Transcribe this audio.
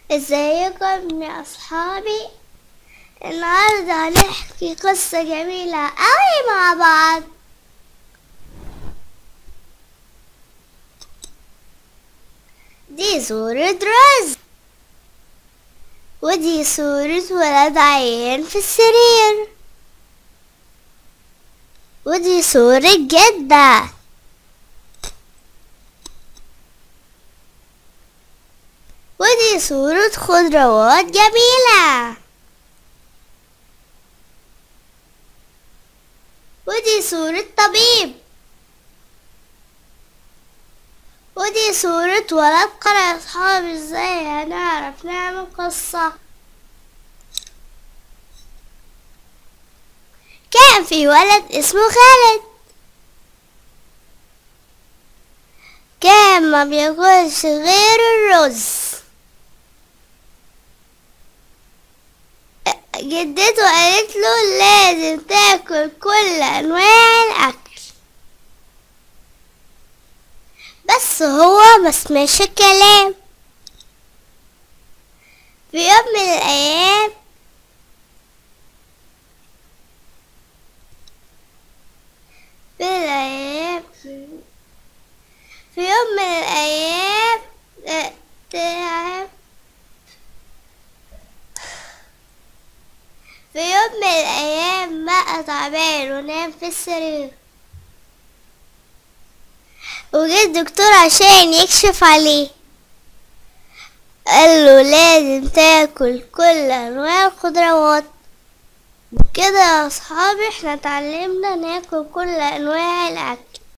ازيكم يا اصحابي النهارده هنحكي قصة جميلة اوي مع بعض دي صورة رز ودي صورة ولد عيان في السرير ودي صورة جدة ودي صورة خضروات جميلة ودي صورة طبيب ودي صورة ولد قرأ أصحابي ازاي هنعرف نعمل قصة كان في ولد اسمه خالد كان ما بياكلش غير الرز جدته قالت له لازم تاكل كل انواع الاكل بس هو ما سمعش الكلام في يوم من الايام في الايام في يوم من الايام اه، تعب في يوم من الأيام بقى تعبان ونام في السرير وجه الدكتور عشان يكشف عليه قال له لازم تاكل كل أنواع الخضروات كده يا أصحابي احنا اتعلمنا ناكل كل أنواع الأكل